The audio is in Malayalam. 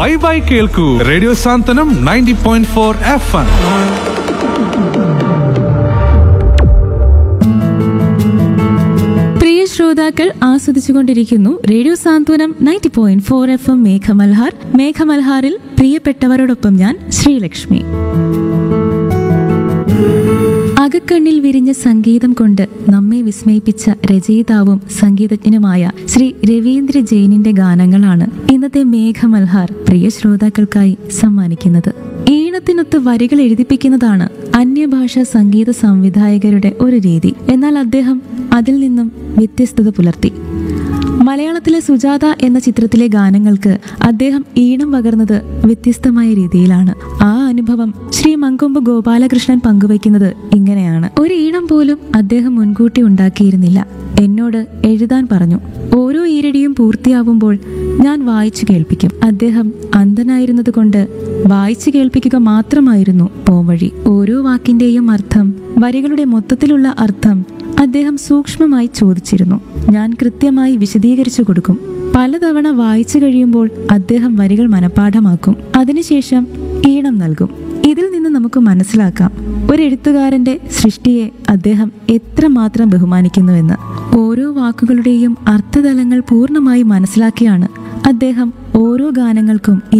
വൈബായി കേൾക്കൂ radio Santhwanam ninety point four F M പ്രിയ ശ്രോതാക്കൾ ആസ്വദിച്ചുകൊണ്ടിരിക്കുന്നു radio Santhwanam ninety point four F M Meghamalhar മേഘമൽഹാറിൽ പ്രിയപ്പെട്ടവരോടൊപ്പം ഞാൻ ശ്രീലക്ഷ്മി അകക്കണ്ണിൽ വിരിഞ്ഞ സംഗീതം കൊണ്ട് നമ്മെ വിസ്മയിപ്പിച്ച രചയിതാവും സംഗീതജ്ഞനുമായ ശ്രീ രവീന്ദ്ര ജെയിനിന്റെ ഗാനങ്ങളാണ് ഇന്നത്തെ മേഘമൽഹാർ പ്രിയ ശ്രോതാക്കൾക്കായി സമ്മാനിക്കുന്നത് ഈണത്തിനൊത്ത് വരികൾ എഴുതിപ്പിക്കുന്നതാണ് അന്യഭാഷാ സംഗീത സംവിധായകരുടെ ഒരു രീതി എന്നാൽ അദ്ദേഹം അതിൽ നിന്നും വ്യത്യസ്തത പുലർത്തി മലയാളത്തിലെ സുജാത എന്ന ചിത്രത്തിലെ ഗാനങ്ങൾക്ക് അദ്ദേഹം ഈണം പകർന്നത് വ്യത്യസ്തമായ രീതിയിലാണ് ആ അനുഭവം ശ്രീ മങ്കൊമ്പ് ഗോപാലകൃഷ്ണൻ പങ്കുവയ്ക്കുന്നത് ഇങ്ങനെയാണ് ഒരു ഈണം പോലും അദ്ദേഹം മുൻകൂട്ടി ഉണ്ടാക്കിയിരുന്നില്ല എന്നോട് എഴുതാൻ പറഞ്ഞു ഓരോ ഈരടിയും പൂർത്തിയാവുമ്പോൾ ഞാൻ വായിച്ചു കേൾപ്പിക്കും അദ്ദേഹം അന്ധനായിരുന്നത് കൊണ്ട് വായിച്ചു കേൾപ്പിക്കുക മാത്രമായിരുന്നു പോംവഴി ഓരോ വാക്കിന്റെയും അർത്ഥം വരികളുടെ മൊത്തത്തിലുള്ള അർത്ഥം അദ്ദേഹം സൂക്ഷ്മമായി ചോദിച്ചിരുന്നു ഞാൻ കൃത്യമായി വിശദീകരിച്ചു കൊടുക്കും പലതവണ വായിച്ചു കഴിയുമ്പോൾ അദ്ദേഹം വരികൾ മനഃപ്പാഠമാക്കും അതിനുശേഷം ഈണം നൽകും ഇതിൽ നിന്ന് നമുക്ക് മനസ്സിലാക്കാം ഒരു എഴുത്തുകാരന്റെ സൃഷ്ടിയെ അദ്ദേഹം എത്രമാത്രം ബഹുമാനിക്കുന്നുവെന്ന് ഓരോ വാക്കുകളുടെയും അർത്ഥതലങ്ങൾ പൂർണ്ണമായി മനസ്സിലാക്കിയാണ് അദ്ദേഹം ഓരോ ഗാനങ്ങൾക്കും